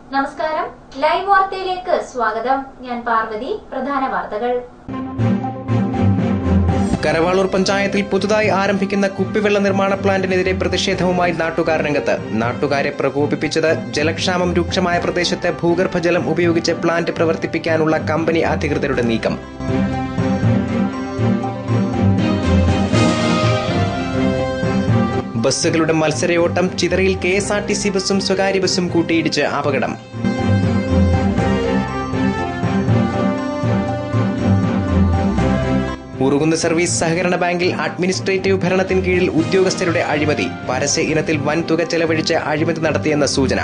നമസ്കാരം ലൈവ് വാർത്തയിലേക്ക് സ്വാഗതം ഞാൻ പാർവതി പ്രധാന വാർത്തകൾ കരവാളൂർ പഞ്ചായത്തിൽ പുതുതായി ആരംഭിക്കുന്ന കുപ്പിവെള്ള നിർമ്മാണ പ്ലാന്റിനെതിരെ പ്രതിഷേധവുമായി നാട്ടുകാർ രംഗത്ത് നാട്ടുകാരെ പ്രകോപിപ്പിച്ചത് ജലക്ഷാമം രൂക്ഷമായ പ്രദേശത്ത് ഭൂഗർഭജലം ഉപയോഗിച്ച് പ്ലാന്റ് പ്രവർത്തിപ്പിക്കാനുള്ള കമ്പനി അധികൃതരുടെ നീക്കം ബസ്സുകളുടെ മത്സരയോട്ടം ചിതറയിൽ K S R T C ബസ്സും സ്വകാര്യ ബസ്സും കൂട്ടിയിടിച്ച് അപകടം ഉറുകുന്ന സർവീസ് സഹകരണ ബാങ്കിൽ അഡ്മിനിസ്ട്രേറ്റീവ് ഭരണത്തിന് കീഴിൽ ഉദ്യോഗസ്ഥരുടെ അഴിമതി പരസ്യ ഇനത്തിൽ വൻ തുക ചെലവഴിച്ച് അഴിമതി നടത്തിയെന്ന സൂചന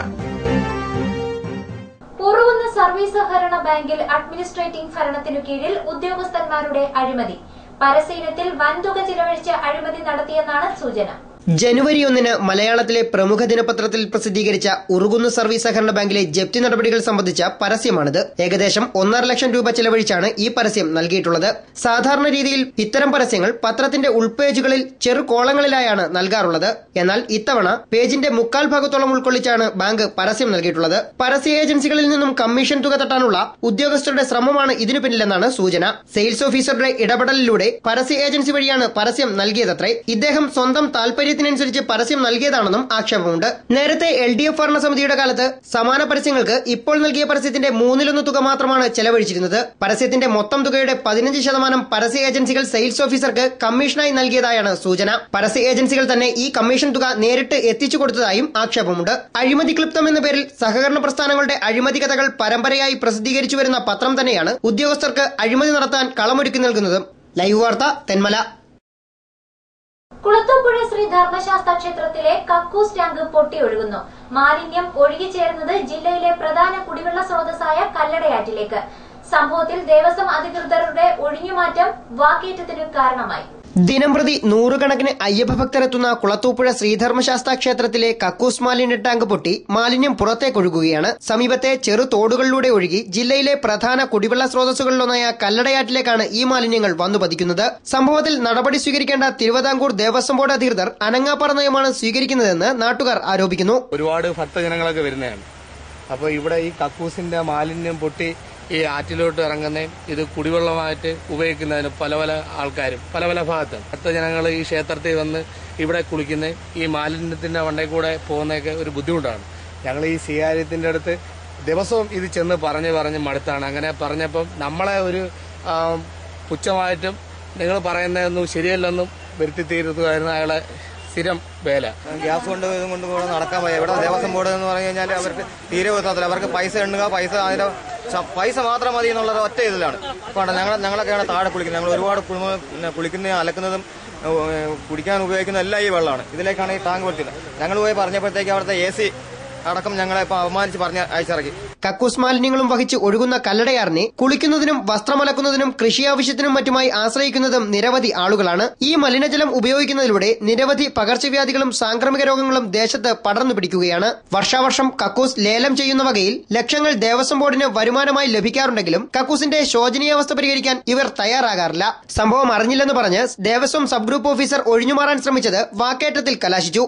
ഉറുകുന്ന സർവീസ് സഹകരണ ബാങ്കിൽ അഡ്മിനിസ്ട്രേറ്റിംഗ് ഭരണത്തിനു കീഴിൽ ഉദ്യോഗസ്ഥന്മാരുടെ അഴിമതി പരസ്യയിനത്തിൽ വൻതുക ചിലവഴിച്ച് അഴിമതി നടത്തിയെന്നാണ് സൂചന ജനുവരി ഒന്നിന് മലയാളത്തിലെ പ്രമുഖ ദിനപത്രത്തിൽ പ്രസിദ്ധീകരിച്ച ഉറുകുന്നു സർവീസ് സഹകരണ ബാങ്കിലെ ജപ്തി നടപടികൾ സംബന്ധിച്ച പരസ്യമാണിത് ഏകദേശം ഒന്നര ലക്ഷം രൂപ ചെലവഴിച്ചാണ് ഈ പരസ്യം നൽകിയിട്ടുള്ളത് സാധാരണ രീതിയിൽ ഇത്തരം പരസ്യങ്ങൾ പത്രത്തിന്റെ ഉൾപേജുകളിൽ ചെറു കോളങ്ങളിലായാണ് നൽകാറുള്ളത് എന്നാൽ ഇത്തവണ പേജിന്റെ മുക്കാൽ ഭാഗത്തോളം ഉൾക്കൊള്ളിച്ചാണ് ബാങ്ക് പരസ്യം നൽകിയിട്ടുള്ളത് പരസ്യ ഏജൻസികളിൽ നിന്നും കമ്മീഷൻ തുക തട്ടാനുള്ള ഉദ്യോഗസ്ഥരുടെ ശ്രമമാണ് ഇതിനു പിന്നിലെന്നാണ് സൂചന സെയിൽസ് ഓഫീസറുടെ ഇടപെടലിലൂടെ പരസ്യ ഏജൻസി വഴിയാണ് പരസ്യം നൽകിയതത്രേ ഇദ്ദേഹം സ്വന്തം താൽപര്യത്തിനനുസരിച്ച് പരസ്യം നൽകിയതാണെന്നും ആക്ഷേപമുണ്ട് നേരത്തെ എൽ ഡി എഫ് ഭരണസമിതിയുടെ കാലത്ത് സമാന പരസ്യങ്ങൾക്ക് ഇപ്പോൾ നൽകിയ പരസ്യത്തിന്റെ മൂന്നിലൊന്ന് തുക മാത്രമാണ് ചെലവഴിച്ചിരുന്നത് പരസ്യത്തിന്റെ മൊത്തം തുകയുടെ പതിനഞ്ച് ശതമാനം പരസ്യ ഏജൻസികൾ സെയിൽസ് ഓഫീസർക്ക് കമ്മീഷനായി നൽകിയതായാണ് സൂചന പരസ്യ ഏജൻസികൾ തന്നെ ഈ കമ്മീഷൻ തുക നേരിട്ട് എത്തിച്ചു കൊടുത്തതായും ആക്ഷേപമുണ്ട് അഴിമതി ക്ലിപ്തം എന്ന പേരിൽ സഹകരണ പ്രസ്ഥാനങ്ങളുടെ അഴിമതി കഥകൾ പരമ്പരയായി പ്രസിദ്ധീകരിച്ചു വരുന്ന പത്രം തന്നെയാണ് ഉദ്യോഗസ്ഥർക്ക് അഴിമതി നടത്താൻ കളമൊരുക്കി നൽകുന്നതും ലൈവ് വാർത്ത തെന്മല കുളത്തൂപ്പുഴ ശ്രീ ധർമ്മശാസ്ത്ര ക്ഷേത്രത്തിലെ കക്കൂസ് ടാങ്ക് പൊട്ടിയൊഴുകുന്നു മാലിന്യം ഒഴുകിച്ചേർന്നത് ജില്ലയിലെ പ്രധാന കുടിവെള്ള സ്രോതസ്സായ കല്ലടയാറ്റിലേക്ക് സംഭവത്തിൽ ദേവസ്വം അധികൃതരുടെ ഒഴിഞ്ഞുമാറ്റം വാക്കേറ്റത്തിനു കാരണമായി ദിനംപ്രതി നൂറുകണക്കിന് അയ്യപ്പഭക്തരെത്തുന്ന കുളത്തൂപ്പുഴ ശ്രീധർമ്മശാസ്ത്ര ക്ഷേത്രത്തിലെ കക്കൂസ് മാലിന്യ ടാങ്ക് പൊട്ടി മാലിന്യം പുറത്തേക്കൊഴുകുകയാണ് സമീപത്തെ ചെറു തോടുകളിലൂടെ ഒഴുകി ജില്ലയിലെ പ്രധാന കുടിവെള്ള സ്രോതസ്സുകളിലൊന്നായ കല്ലടയാറ്റിലേക്കാണ് ഈ മാലിന്യങ്ങൾ വന്നു പതിക്കുന്നത് സംഭവത്തിൽ നടപടി സ്വീകരിക്കേണ്ട തിരുവിതാംകൂർ ദേവസ്വം ബോർഡ് അധികൃതർ അനങ്ങാപ്പറ നയമാണ് സ്വീകരിക്കുന്നതെന്ന് നാട്ടുകാർ ആരോപിക്കുന്നു ഒരുപാട് ഭക്തജനങ്ങളൊക്കെ വരുന്നതാണ് അപ്പോൾ ഇവിടെ ഈ കക്കൂസിന്റെ മാലിന്യം പൊട്ടി ഈ ആറ്റിലോട്ട് ഇറങ്ങുന്നതും ഇത് കുടിവെള്ളമായിട്ട് ഉപയോഗിക്കുന്നതിന് പല പല ആൾക്കാരും പല പല ഭാഗത്ത് ഭക്തജനങ്ങൾ ഈ ക്ഷേത്രത്തിൽ വന്ന് ഇവിടെ കുളിക്കുന്നതും ഈ മാലിന്യത്തിന്റെ വണ്ടയിൽ കൂടെ പോകുന്നതൊക്കെ ഒരു ബുദ്ധിമുട്ടാണ് ഞങ്ങൾ ഈ സ്വീകാര്യത്തിന്റെ അടുത്ത് ദിവസവും ഇത് ചെന്ന് പറഞ്ഞ് പറഞ്ഞ് മടുത്താണ് അങ്ങനെ പറഞ്ഞപ്പം നമ്മളെ ഒരു ആ, പുച്ഛമായിട്ടും നിങ്ങൾ പറയുന്നതൊന്നും ശരിയല്ലെന്നും വരുത്തി തീർത്തുമായിരുന്നു അയാളെ സ്ഥിരം വേല ഗ്യാസ് കൊണ്ട് ഇതും കൊണ്ട് കൂടെ നടക്കാൻ വയ്യ ഇവിടെ ദേവസ്വം ബോർഡ് എന്ന് പറഞ്ഞു കഴിഞ്ഞാൽ അവർക്ക് തീരെ ഒത്താത്തില്ല അവർക്ക് പൈസ എണ്ണുക പൈസ അതിന്റെ ശ- പൈസ മാത്രം മതി എന്നുള്ള ഒറ്റ ഇതിലാണ് ഇപ്പോൾ ഞങ്ങൾ ഞങ്ങളൊക്കെയാണ് താഴെ കുളിക്കുന്നത് ഞങ്ങൾ ഒരുപാട് കുടുംബം പിന്നെ കുളിക്കുന്ന അലക്കുന്നതും ഏഹ്, കുടിക്കാൻ ഉപയോഗിക്കുന്ന എല്ലാം ഈ വെള്ളമാണ് ഇതിലേക്കാണ് ഈ ടാങ്ക് പൊട്ടിയത് ഞങ്ങൾ പോയി പറഞ്ഞപ്പോഴത്തേക്ക് അവിടുത്തെ എ സി അടക്കം ഞങ്ങളെ ഇപ്പൊ അപമാനിച്ച് പറഞ്ഞ് അയച്ചിറക്കി കക്കൂസ് മാലിന്യങ്ങളും വഹിച്ച് ഒഴുകുന്ന കല്ലടയാറിനെ കുളിക്കുന്നതിനും വസ്ത്രമലക്കുന്നതിനും കൃഷി ആവശ്യത്തിനും മറ്റുമായി ആശ്രയിക്കുന്നതും നിരവധി ആളുകളാണ് ഈ മലിനജലം ഉപയോഗിക്കുന്നതിലൂടെ നിരവധി പകർച്ചവ്യാധികളും സാംക്രമിക രോഗങ്ങളും ദേശത്ത് പടർന്നു പിടിക്കുകയാണ് വർഷാവർഷം കക്കൂസ് ലേലം ചെയ്യുന്ന വകയിൽ ലക്ഷങ്ങൾ ദേവസ്വം ബോർഡിന് വരുമാനമായി ലഭിക്കാറുണ്ടെങ്കിലും കക്കൂസിന്റെ ശോചനീയാവസ്ഥ പരിഹരിക്കാൻ ഇവർ തയ്യാറാകാറില്ല സംഭവം അറിഞ്ഞില്ലെന്ന് പറഞ്ഞ് ദേവസ്വം സബ് ഗ്രൂപ്പ് ഓഫീസർ ഒഴിഞ്ഞുമാറാൻ ശ്രമിച്ചത് വാക്കേറ്റത്തിൽ കലാശിച്ചു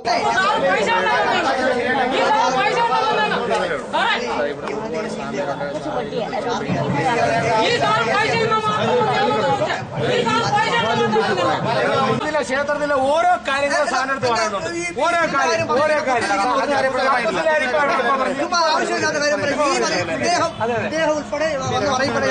ഇതിലെ ക്ഷേത്രത്തിലെ ഓരോ കാര്യങ്ങളും സാധനത്ത് പറയുന്നുണ്ട് ഓരോ കാര്യം ഓരോ കാര്യം അതിലാരും ഇപ്പൊ അവിടെ ഇപ്പൊ പറഞ്ഞു. ആവശ്യമില്ലാത്ത കാര്യം പറയും. ഈ മതി- ഇദ്ദേഹം ഇദ്ദേഹം ഉൾപ്പെടെ വന്ന് പറയുമ്പോഴേ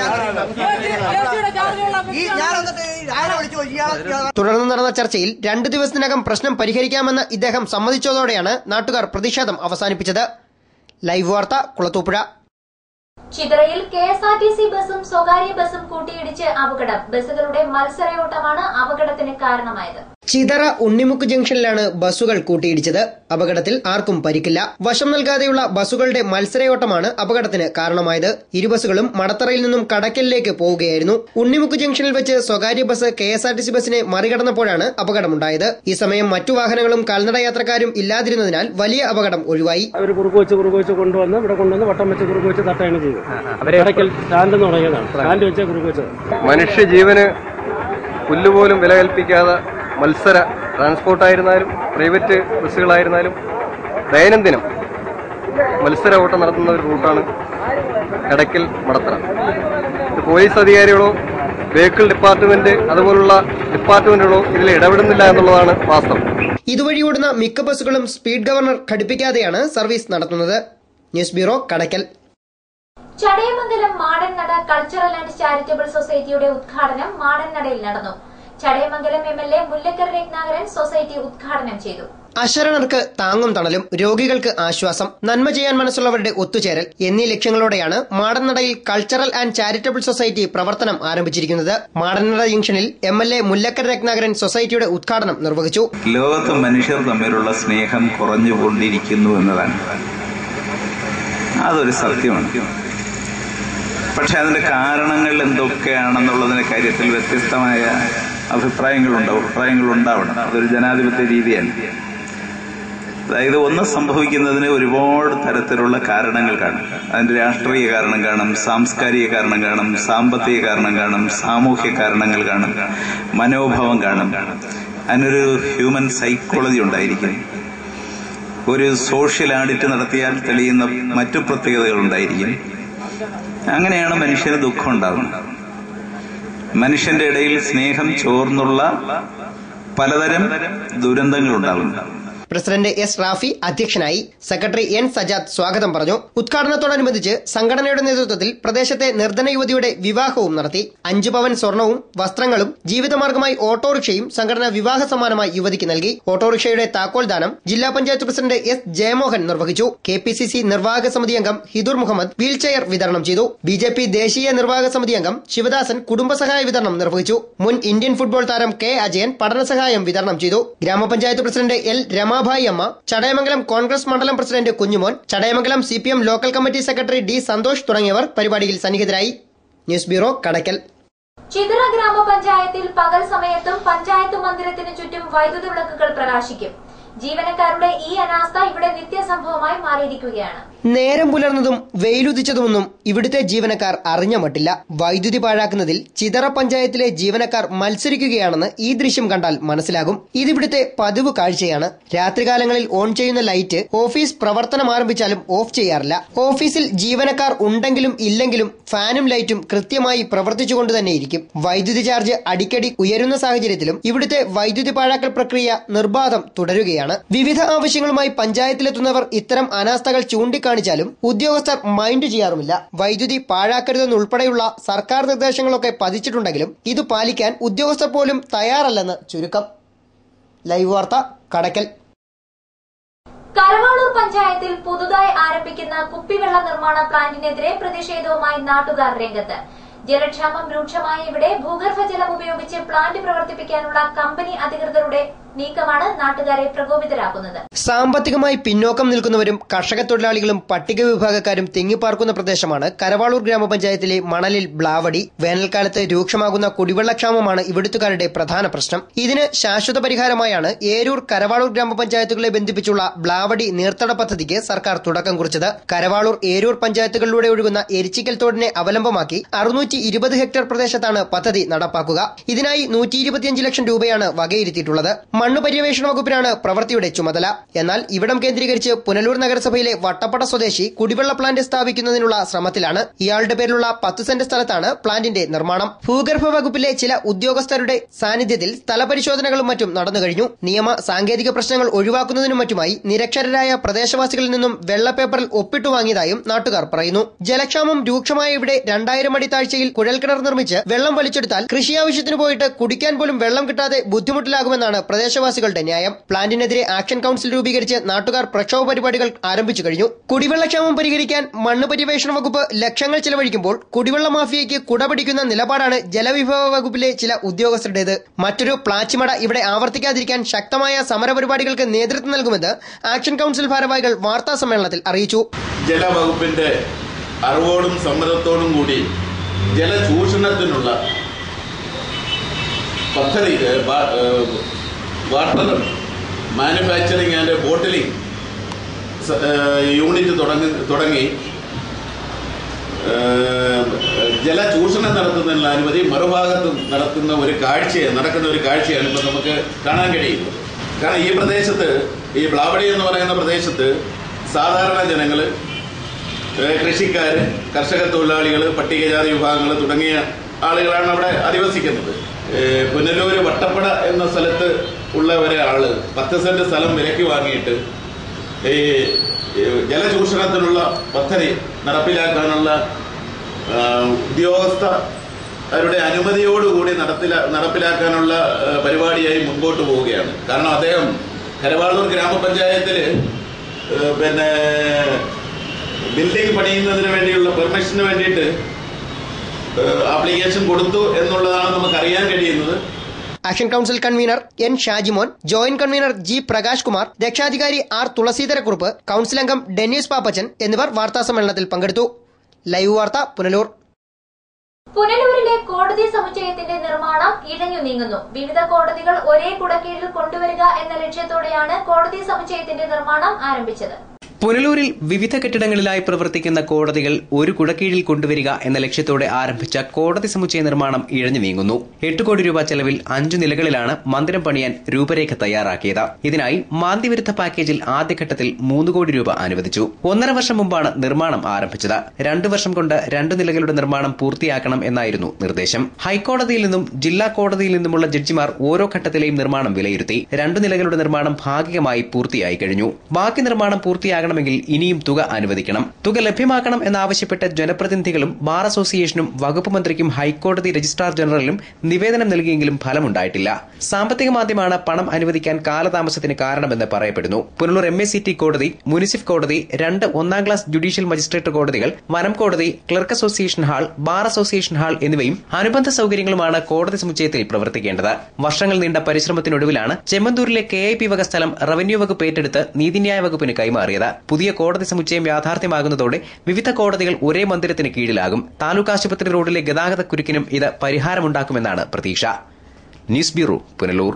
ഞാൻ- ഈ ഞാൻ എന്നിട്ട് രാവിലെ വിളിച്ചു പോയി. ഇയാളെ തുടർന്ന് നടന്ന ചർച്ചയിൽ രണ്ടു ദിവസത്തിനകം പ്രശ്നം പരിഹരിക്കാമെന്ന് ഇദ്ദേഹം സമ്മതിച്ചതോടെയാണ് നാട്ടുകാർ പ്രതിഷേധം അവസാനിപ്പിച്ചത് ലൈവ് വാർത്ത കുളത്തൂപ്പുഴ ചിതറയിൽ K S R T C ബസും സ്വകാര്യ ബസും കൂട്ടിയിടിച്ച് അപകടം ബസ്സുകളുടെ മത്സരയോട്ടമാണ് അപകടത്തിന് കാരണമായത് ചിതറ ഉണ്ണിമുക്ക് ജംഗ്ഷനിലാണ് ബസ്സുകൾ കൂട്ടിയിടിച്ചത് അപകടത്തിൽ ആർക്കും പരിക്കില്ല വശം നൽകാതെയുള്ള ബസ്സുകളുടെ മത്സരയോട്ടമാണ് അപകടത്തിന് കാരണമായത് ഇരു ബസ്സുകളും മടത്തറയിൽ നിന്നും കടക്കലിലേക്ക് പോവുകയായിരുന്നു ഉണ്ണിമുക്ക് ജംഗ്ഷനിൽ വെച്ച് സ്വകാര്യ bus K S R T C ബസിനെ മറികടന്നപ്പോഴാണ് അപകടമുണ്ടായത് ഈ സമയം മറ്റു വാഹനങ്ങളും കാൽനട യാത്രക്കാരും ഇല്ലാതിരുന്നതിനാൽ വലിയ അപകടം ഒഴിവായി അവർ കുറുക്ക് വെച്ച് കുറുക്ക് വെച്ച് കൊണ്ടുവന്ന് ഇവിടെ കൊണ്ടുവന്ന് വട്ടം വെച്ച് കുറുക്ക് വെച്ച് തട്ടുകയാണ് ചെയ്തത് ഇടയ്ക്കൽ സ്റ്റാൻഡ് എന്ന് തുടങ്ങിയതാണ് സ്റ്റാൻഡ് വെച്ച് കുറുക്ക് വെച്ചത് മനുഷ്യജീവന് പുല്ലുപോലും വില കൽപ്പിക്കാതെ മത്സര ട്രാൻസ്പോർട്ടായിരുന്നാലും പ്രൈവറ്റ് ബസ്സുകളായിരുന്നാലും ദൈനംദിനം മത്സര ഓട്ടം നടത്തുന്ന ഒരു റൂട്ടാണ് എടക്കൽ മടത്തറ ഇത് പോലീസ് അധികാരികളോ വെഹിക്കിൾ ഡിപ്പാർട്ട്മെന്റ് അതുപോലുള്ള ഡിപ്പാർട്ട്മെന്റുകളോ ഇതിൽ ഇടപെടുന്നില്ല എന്നുള്ളതാണ് വാസ്തവം ഇതുവഴി ഓടുന്ന മിക്ക ബസ്സുകളും സ്പീഡ് ഗവർണർ ഘടിപ്പിക്കാതെയാണ് സർവീസ് നടത്തുന്നത് news bureau Kadakkal Chadayamangalam Madannada cultural and charitable സൊസൈറ്റിയുടെ ഉദ്ഘാടനം മാടൻനടയിൽ നടന്നു Chadayamangalam M L A മുല്ലക്കർ Ratnakaran society ഉദ്ഘാടനം ചെയ്തു അശരണർക്ക് താങ്ങും തണലും രോഗികൾക്ക് ആശ്വാസം നന്മ ചെയ്യാൻ മനസ്സുള്ളവരുടെ ഒത്തുചേരൽ എന്നീ ലക്ഷ്യങ്ങളോടെയാണ് മാടന്നടയിൽ കൾച്ചറൽ ആൻഡ് ചാരിറ്റബിൾ സൊസൈറ്റി പ്രവർത്തനം ആരംഭിച്ചിരിക്കുന്നത് മാടന്നട ജംഗ്ഷനിൽ എം എൽ എ മുല്ലക്കർ രത്നാകരൻ സൊസൈറ്റിയുടെ ഉദ്ഘാടനം നിർവഹിച്ചു ലോകത്ത് മനുഷ്യർ തമ്മിലുള്ള സ്നേഹം കുറഞ്ഞുകൊണ്ടിരിക്കുന്നു എന്നതാണ് അതൊരു സത്യമാണ് പക്ഷെ അതിന്റെ കാരണങ്ങൾ എന്തൊക്കെയാണെന്നുള്ളതിന്റെ കാര്യത്തിൽ വ്യത്യസ്തമായ അഭിപ്രായങ്ങളുണ്ടാവും അഭിപ്രായങ്ങൾ ഉണ്ടാവണം അതൊരു ജനാധിപത്യ രീതിയാണ് അതായത് ഒന്ന് സംഭവിക്കുന്നതിന് ഒരുപാട് തരത്തിലുള്ള കാരണങ്ങൾ കാണും അതിന്റെ രാഷ്ട്രീയ കാരണം കാണും സാംസ്കാരിക കാരണം കാണും സാമ്പത്തിക കാരണം കാണും സാമൂഹ്യ കാരണങ്ങൾ കാണും മനോഭാവം കാണും അതിനൊരു ഹ്യൂമൻ സൈക്കോളജി ഉണ്ടായിരിക്കും ഒരു സോഷ്യൽ ആഡിറ്റ് നടത്തിയാൽ തെളിയുന്ന മറ്റു പ്രത്യേകതകൾ ഉണ്ടായിരിക്കും അങ്ങനെയാണ് മനുഷ്യന് ദുഃഖം ഉണ്ടാകുന്നത് മനുഷ്യന്റെ ഇടയിൽ സ്നേഹം ചോർന്നുള്ള പലതരം ദുരന്തങ്ങൾ ഉണ്ടാകുന്നു പ്രസിഡന്റ് എസ് റാഫി അധ്യക്ഷനായി സെക്രട്ടറി എൻ സജാദ് സ്വാഗതം പറഞ്ഞു ഉദ്ഘാടനത്തോടനുബന്ധിച്ച് സംഘടനയുടെ നേതൃത്വത്തിൽ പ്രദേശത്തെ നിർധന യുവതിയുടെ വിവാഹവും നടത്തി അഞ്ചു പവൻ സ്വർണവും വസ്ത്രങ്ങളും ജീവിതമാർഗമായി ഓട്ടോറിക്ഷയും സംഘടന വിവാഹ സമ്മാനമായി യുവതിക്ക് നൽകി ഓട്ടോറിക്ഷയുടെ താക്കോൽ ദാനം ജില്ലാ പഞ്ചായത്ത് പ്രസിഡന്റ് എസ് ജയമോഹൻ നിർവഹിച്ചു കെ പി സി സി നിർവാഹക സമിതി അംഗം ഹിദുർ മുഹമ്മദ് വീൽചെയർ വിതരണം ചെയ്തു ബി ജെ പി ദേശീയ നിർവാഹക സമിതി അംഗം ശിവദാസൻ കുടുംബസഹായ വിതരണം നിർവഹിച്ചു മുൻ ഇന്ത്യൻ ഫുട്ബോൾ താരം കെ അജയൻ പഠനസഹായം വിതരണം ചെയ്തു ഗ്രാമപഞ്ചായത്ത് പ്രസിഡന്റ് എൽ രമാഭായി അമ്മ ചടയമംഗലം കോൺഗ്രസ് മണ്ഡലം president Kunjumon Chadayamangalam C P M local committee secretary D Santhosh തുടങ്ങിയവർ പരിപാടിയിൽ സന്നിഹിതരായി ന്യൂസ് ബ്യൂറോ കടക്കൽ ചിതറ ഗ്രാമപഞ്ചായത്തിൽ പകൽ സമയത്തും പഞ്ചായത്ത് മന്ദിരത്തിന് ചുറ്റും വൈദ്യുത വിളക്കുകൾ പ്രകാശിക്കും ജീവനക്കാരുടെ ഈ അനാസ്ഥ ഇവിടെ നിത്യസംഭവമായി മാറിയിരിക്കുകയാണ് നേരം പുലർന്നതും വെയിലുദിച്ചതുമൊന്നും ഇവിടുത്തെ ജീവനക്കാർ അറിഞ്ഞ മട്ടില്ല വൈദ്യുതി പാഴാക്കുന്നതിൽ ചിതറ പഞ്ചായത്തിലെ ജീവനക്കാർ മത്സരിക്കുകയാണെന്ന് ഈ ദൃശ്യം കണ്ടാൽ മനസ്സിലാകും ഇതിവിടുത്തെ പതിവ് കാഴ്ചയാണ് രാത്രികാലങ്ങളിൽ ഓൺ ചെയ്യുന്ന ലൈറ്റ് ഓഫീസ് പ്രവർത്തനം ആരംഭിച്ചാലും ഓഫ് ചെയ്യാറില്ല ഓഫീസിൽ ജീവനക്കാർ ഉണ്ടെങ്കിലും ഇല്ലെങ്കിലും ഫാനും ലൈറ്റും കൃത്യമായി പ്രവർത്തിച്ചുകൊണ്ട് തന്നെ ഇരിക്കും വൈദ്യുതി ചാർജ് അടിക്കടി ഉയരുന്ന സാഹചര്യത്തിലും ഇവിടുത്തെ വൈദ്യുതി പാഴാക്കൽ പ്രക്രിയ നിർബാധം തുടരുകയാണ് വിവിധ ആവശ്യങ്ങളുമായി പഞ്ചായത്തിലെത്തുന്നവർ ഇത്തരം അനാസ്ഥകൾ ചൂണ്ടിക്കാണിച്ചാലും ഉദ്യോഗസ്ഥർ മൈൻഡ് ചെയ്യാറുമില്ല വൈദ്യുതി പാഴാക്കരുതെന്നുൾപ്പെടെയുള്ള സർക്കാർ നിർദ്ദേശങ്ങളൊക്കെ പതിച്ചിട്ടുണ്ടെങ്കിലും ഇത് പാലിക്കാൻ ഉദ്യോഗസ്ഥർ പോലും തയ്യാറല്ലെന്ന് ചുരുക്കം ലൈവ് വാർത്ത കടക്കൽ കരവാളൂർ പഞ്ചായത്തിൽ പുതുതായി ആരംഭിക്കുന്ന കുപ്പിവെള്ള നിർമ്മാണ പ്ലാന്റിനെതിരെ പ്രതിഷേധവുമായി നാട്ടുകാർ രംഗത്ത് ജലക്ഷാമം രൂക്ഷമായ ഇവിടെ ഭൂഗർഭജലം ഉപയോഗിച്ച് പ്ലാന്റ് പ്രവർത്തിപ്പിക്കാനുള്ള കമ്പനി അധികൃതരുടെ നീക്കമാണ് നാട്ടുകാരെ പ്രകോപിതരാക്കുന്നത് സാമ്പത്തികമായി പിന്നോക്കം നിൽക്കുന്നവരും കർഷക തൊഴിലാളികളും പട്ടിക വിഭാഗക്കാരും തിങ്ങിപ്പാർക്കുന്ന പ്രദേശമാണ് കരവാളൂർ ഗ്രാമപഞ്ചായത്തിലെ മണലിൽ ബ്ലാവടി വേനൽക്കാലത്ത് രൂക്ഷമാകുന്ന കുടിവെള്ളക്ഷാമമാണ് ഇവിടുത്തുകാരുടെ പ്രധാന പ്രശ്നം ഇതിന് ശാശ്വത പരിഹാരമായാണ് ഏരൂർ കരവാളൂർ ഗ്രാമപഞ്ചായത്തുകളെ ബന്ധിപ്പിച്ചുള്ള ബ്ലാവടി നീർത്തട പദ്ധതിക്ക് സർക്കാർ തുടക്കം കുറിച്ചത് കരവാളൂർ ഏരൂർ പഞ്ചായത്തുകളിലൂടെ ഒഴുകുന്ന എരിച്ചിക്കൽ തോടിനെ അവലംബമാക്കി അറുന്നൂറ്റി ഇരുപത് ഹെക്ടർ പ്രദേശത്താണ് പദ്ധതി നടപ്പാക്കുക ഇതിനായി നൂറ്റി ഇരുപത്തിയഞ്ച് ലക്ഷം രൂപയാണ് വകയിരുത്തിയിട്ടുള്ളത് മണ്ണു പര്യവേഷണ വകുപ്പിനാണ് പ്രവൃത്തിയുടെ ചുമതല എന്നാൽ ഇവിടം കേന്ദ്രീകരിച്ച് പുനലൂർ നഗരസഭയിലെ വട്ടപ്പട സ്വദേശി കുടിവെള്ള പ്ലാന്റ് സ്ഥാപിക്കുന്നതിനുള്ള ശ്രമത്തിലാണ് ഇയാളുടെ പേരിലുള്ള പത്ത് സെന്റ് സ്ഥലത്താണ് പ്ലാന്റിന്റെ നിർമ്മാണം ഭൂഗർഭ വകുപ്പിലെ ചില ഉദ്യോഗസ്ഥരുടെ സാന്നിധ്യത്തിൽ സ്ഥലപരിശോധനകളും മറ്റും നടന്നു കഴിഞ്ഞു നിയമ സാങ്കേതിക പ്രശ്നങ്ങൾ ഒഴിവാക്കുന്നതിനും മറ്റുമായി നിരക്ഷരരായ പ്രദേശവാസികളിൽ നിന്നും വെള്ളപ്പേപ്പറിൽ ഒപ്പിട്ടു വാങ്ങിയതായും നാട്ടുകാർ പറയുന്നു ജലക്ഷാമം രൂക്ഷമായ ഇവിടെ രണ്ടായിരം അടി താഴ്ചയിൽ കുഴൽക്കിണർ നിർമ്മിച്ച് വെള്ളം വലിച്ചെടുത്താൽ കൃഷി ആവശ്യത്തിന് പോയിട്ട് കുടിക്കാൻ പോലും വെള്ളം കിട്ടാതെ ബുദ്ധിമുട്ടിലാകുമെന്നാണ് പ്രദേശവാസികളുടെ ന്യായം പ്ലാന്റിനെതിരെ ആക്ഷൻ കൌൺസിൽ രൂപീകരിച്ച് നാട്ടുകാർ പ്രക്ഷോഭ പരിപാടികൾ ആരംഭിച്ചു കഴിഞ്ഞു കുടിവെള്ളക്ഷാമം പരിഹരിക്കാൻ മണ്ണ് പര്യവേഷണ വകുപ്പ് ലക്ഷങ്ങൾ ചെലവഴിക്കുമ്പോൾ കുടിവെള്ള മാഫിയയ്ക്ക് കുടപിടിക്കുന്ന നിലപാടാണ് ജലവിഭവ വകുപ്പിലെ ചില ഉദ്യോഗസ്ഥരുടേത് മറ്റൊരു പ്ലാച്ചിമട ഇവിടെ ആവർത്തിക്കാതിരിക്കാൻ ശക്തമായ സമരപരിപാടികൾക്ക് നേതൃത്വം നൽകുമെന്ന് ആക്ഷൻ കൌൺസിൽ ഭാരവാഹികൾ വാർത്താ സമ്മേളനത്തിൽ അറിയിച്ചു ജലവകുപ്പിന്റെ അറിവോടും സമ്മതത്തോടും കൂടി ജലചൂഷണത്തിനുള്ള പദ്ധതി ഏ, വാ- ഏ, വാട്ടർ മാനുഫാക്ചറിങ് ആൻഡ് ബോട്ടിലിംഗ് സ- ഏ, യൂണിറ്റ് തുടങ്ങി തുടങ്ങി ഏ, ജലചൂഷണം നടത്തുന്നതിനുള്ള അനുമതി മറുഭാഗത്തും നടത്തുന്ന ഒരു കാഴ്ചയാണ് നടക്കുന്ന ഒരു കാഴ്ചയാണ് ഇപ്പം നമുക്ക് കാണാൻ കഴിയുന്നത് കാരണം ഈ പ്രദേശത്ത് ഈ ബ്ലാവടി എന്ന് പറയുന്ന പ്രദേശത്ത് സാധാരണ ജനങ്ങള് ഏഹ് കൃഷിക്കാര് കർഷക തൊഴിലാളികൾ പട്ടികജാതി വിഭാഗങ്ങൾ തുടങ്ങിയ ആളുകളാണ് അവിടെ അധിവസിക്കുന്നത് ഏഹ് പുനലൂര് വട്ടപ്പട എന്ന സ്ഥലത്ത് ഉള്ള ഒരാള് പത്ത് സെന്റ് സ്ഥലം വിലക്ക് വാങ്ങിയിട്ട് ഈ ഈ ജലചൂഷണത്തിനുള്ള പദ്ധതി നടപ്പിലാക്കാനുള്ള ആ, ഉദ്യോഗസ്ഥ അവരുടെ അനുമതിയോടുകൂടി നടപ്പില നടപ്പിലാക്കാനുള്ള ആ, പരിപാടിയായി മുൻപോട്ട് പോവുകയാണ് കാരണം അദ്ദേഹം കരവാളൂർ ഗ്രാമപഞ്ചായത്തില് ഏ, പിന്നെ ബിൽഡിംഗ് പണിയുന്നതിന് വേണ്ടിയുള്ള പെർമിഷന് വേണ്ടിയിട്ട് ആപ്ലിക്കേഷൻ കൊടുത്തു എന്നുള്ളതാണ് നമുക്ക് അറിയാൻ കഴിയുന്നത് action council convener N Shajimon joint convener G Prakash Kumar രക്ഷാധികാരി ആർ തുളസീധരക്കുറുപ്പ് കൗൺസിൽ അംഗം ഡെന്നീസ് പാപ്പച്ചൻ എന്നിവർ വാർത്താസമ്മേളനത്തിൽ പങ്കെടുത്തു ലൈവ് വാർത്ത പുനലൂർ പുനലൂരിലെ കോടതി സമുച്ചയത്തിന്റെ നിർമ്മാണം ഇഴഞ്ഞു നീങ്ങുന്നു വിവിധ കോടതികൾ ഒരേ കുടക്കീഴിൽ കൊണ്ടുവരിക എന്ന ലക്ഷ്യത്തോടെയാണ് കോടതി സമുച്ചയത്തിന്റെ നിർമ്മാണം ആരംഭിച്ചത് പുനലൂരിൽ വിവിധ കെട്ടിടങ്ങളിലായി പ്രവർത്തിക്കുന്ന കോടതികൾ ഒരു കുടക്കീഴിൽ കൊണ്ടുവരിക എന്ന ലക്ഷ്യത്തോടെ ആരംഭിച്ച കോടതി സമുച്ചയ നിർമ്മാണം ഇഴഞ്ഞു നീങ്ങുന്നു എട്ട് കോടി രൂപ ചെലവിൽ അഞ്ചു നിലകളിലാണ് മന്ദിരം പണിയാൻ രൂപരേഖ തയ്യാറാക്കിയത് ഇതിനായി മാന്ദ്യവിരുദ്ധ പാക്കേജിൽ ആദ്യഘട്ടത്തിൽ മൂന്ന് കോടി രൂപ അനുവദിച്ചു ഒന്നര വർഷം മുമ്പാണ് നിർമ്മാണം ആരംഭിച്ചത് രണ്ടു വർഷം കൊണ്ട് രണ്ടു നിലകളുടെ നിർമ്മാണം പൂർത്തിയാക്കണം എന്നായിരുന്നു നിർദ്ദേശം ഹൈക്കോടതിയിൽ നിന്നും ജില്ലാ കോടതിയിൽ നിന്നുമുള്ള ജഡ്ജിമാർ ഓരോ ഘട്ടത്തിലെയും നിർമ്മാണം വിലയിരുത്തി രണ്ടു നിലകളുടെ നിർമ്മാണം ഭാഗികമായി പൂർത്തിയായി കഴിഞ്ഞു ബാക്കി നിർമ്മാണം പൂർത്തിയാകണമെങ്കിൽ ഇനിയും തുക അനുവദിക്കണം തുക ലഭ്യമാക്കണം എന്നാവശ്യപ്പെട്ട് ജനപ്രതിനിധികളും ബാർ അസോസിയേഷനും വകുപ്പ് മന്ത്രിക്കും ഹൈക്കോടതി രജിസ്ട്രാർ ജനറലിനും നിവേദനം നൽകിയെങ്കിലും ഫലമുണ്ടായിട്ടില്ല സാമ്പത്തിക മാന്ദ്യമാണ് പണം അനുവദിക്കാൻ കാലതാമസത്തിന് കാരണമെന്ന് പറയപ്പെടുന്നു Punalur M A C T കോടതി മുനിസിഫ് കോടതി രണ്ട് ഒന്നാം ക്ലാസ് ജുഡീഷ്യൽ മജിസ്ട്രേറ്റ് കോടതികൾ വനം കോടതി clerk association hall bar association hall എന്നിവയും അനുബന്ധ സൗകര്യങ്ങളുമാണ് കോടതി സമുച്ചയത്തിൽ പ്രവർത്തിക്കേണ്ടത് വർഷങ്ങൾ നീണ്ട പരിശ്രമത്തിനൊടുവിലാണ് ചെമ്മന്തൂരിലെ കെ ഐ പി വക സ്ഥലം റവന്യൂ വകുപ്പ് ഏറ്റെടുത്ത് നീതിന്യായ വകുപ്പിന് കൈമാറിയത് പുതിയ കോടതി സമുച്ചയം യാഥാർത്ഥ്യമാകുന്നതോടെ വിവിധ കോടതികൾ ഒരേ മന്ദിരത്തിന് കീഴിലാകും താലൂക്ക് ആശുപത്രി റോഡിലെ ഗതാഗത കുരുക്കിനും ഇത് പരിഹാരമുണ്ടാക്കുമെന്നാണ് പ്രതീക്ഷ ന്യൂസ് ബ്യൂറോ പുനലൂർ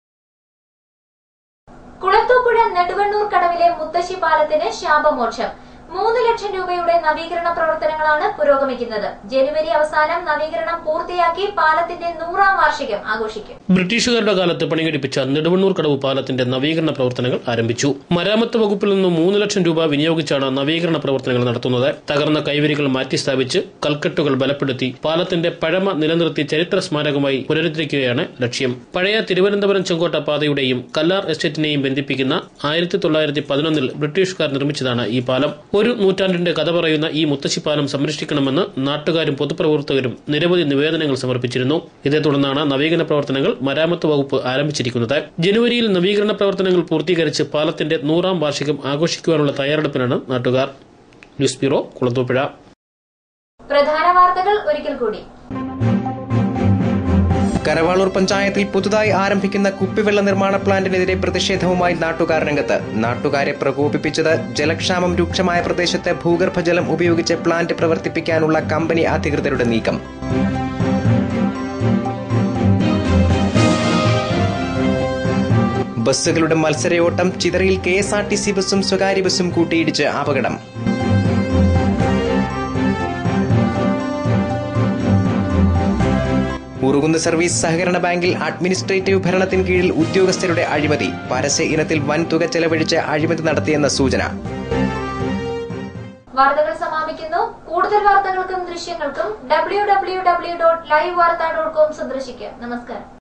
കുളത്തൂപ്പുഴ നെടുവണ്ണൂർ കടവിലെ മുത്തശ്ശി പാലത്തിന് ശാപമോക്ഷം മൂന്ന് ലക്ഷം രൂപയുടെ നവീകരണ പ്രവർത്തനങ്ങളാണ് പുരോഗമിക്കുന്നത് ജനുവരി അവസാനം നവീകരണം പൂർത്തിയാക്കി പാലത്തിന്റെ നൂറാം വാർഷികം ആഘോഷിക്കും ബ്രിട്ടീഷുകാരുടെ കാലത്ത് പണികഴിപ്പിച്ച നെടുവണ്ണൂർ കടവ് പാലത്തിന്റെ നവീകരണ പ്രവർത്തനങ്ങൾ ആരംഭിച്ചു മരാമത്ത് വകുപ്പിൽ നിന്നും മൂന്ന് ലക്ഷം രൂപ വിനിയോഗിച്ചാണ് നവീകരണ പ്രവർത്തനങ്ങൾ നടത്തുന്നത് തകർന്ന കൈവരികൾ മാറ്റി സ്ഥാപിച്ച് കൽക്കെട്ടുകൾ ബലപ്പെടുത്തി പാലത്തിന്റെ പഴമ നിലനിർത്തി ചരിത്ര സ്മാരകമായി പുനരുദ്ധരിക്കുകയാണ് ലക്ഷ്യം പഴയ തിരുവനന്തപുരം ചെങ്കോട്ട പാതയുടെയും കല്ലാർ എസ്റ്റേറ്റിനെയും ബന്ധിപ്പിക്കുന്ന ആയിരത്തി തൊള്ളായിരത്തി പതിനൊന്നിൽ ബ്രിട്ടീഷുകാർ നിർമ്മിച്ചതാണ് ഈ പാലം ഒരു നൂറ്റാണ്ടിന്റെ കഥ പറയുന്ന ഈ മുത്തശ്ശിപ്പാലം സംരക്ഷിക്കണമെന്ന് നാട്ടുകാരും പൊതുപ്രവർത്തകരും നിരവധി നിവേദനങ്ങൾ സമർപ്പിച്ചിരുന്നു ഇതേ തുടർന്നാണ് നവീകരണ പ്രവർത്തനങ്ങൾ മരാമത്ത് വകുപ്പ് ആരംഭിച്ചിരിക്കുന്നത് ജനുവരിയിൽ നവീകരണ പ്രവർത്തനങ്ങൾ പൂർത്തീകരിച്ച് പാലത്തിന്റെ നൂറാം വാർഷികം ആഘോഷിക്കുവാനുള്ള തയ്യാറെടുപ്പിനാണ് നാട്ടുകാർ ന്യൂസ് ബ്യൂറോ കുളത്തൂപ്പുഴ പ്രധാന വാർത്തകൾ ഒരിക്കൽ കൂടി കരവാളൂർ പഞ്ചായത്തിൽ പുതുതായി ആരംഭിക്കുന്ന കുപ്പിവെള്ള നിർമ്മാണ പ്ലാന്റിനെതിരെ പ്രതിഷേധവുമായി നാട്ടുകാർ രംഗത്ത് നാട്ടുകാരെ പ്രകോപിപ്പിച്ചത് ജലക്ഷാമം രൂക്ഷമായ പ്രദേശത്ത് ഭൂഗർഭജലം ഉപയോഗിച്ച് പ്ലാന്റ് പ്രവർത്തിപ്പിക്കാനുള്ള കമ്പനി അധികൃതരുടെ നീക്കം ബസ്സുകളുടെ മത്സരയോട്ടം ചിതറയിൽ K S R T C ബസ്സും സ്വകാര്യ ബസ്സും കൂട്ടിയിടിച്ച് അപകടം ഉറുകുന്ന സർവീസ് സഹകരണ ബാങ്കിൽ അഡ്മിനിസ്ട്രേറ്റീവ് ഭരണത്തിന് കീഴിൽ ഉദ്യോഗസ്ഥരുടെ അഴിമതി പരസ്യ ഇനത്തിൽ വൻ തുക ചെലവഴിച്ച് അഴിമതി നടത്തിയെന്ന സൂചന വാർത്തകൾ സമാപിക്കുന്നു കൂടുതൽ വാർത്തകൾക്കും ദൃശ്യങ്ങൾക്കും W W W dot live Vartha dot com സന്ദർശിക്കുക നമസ്കാരം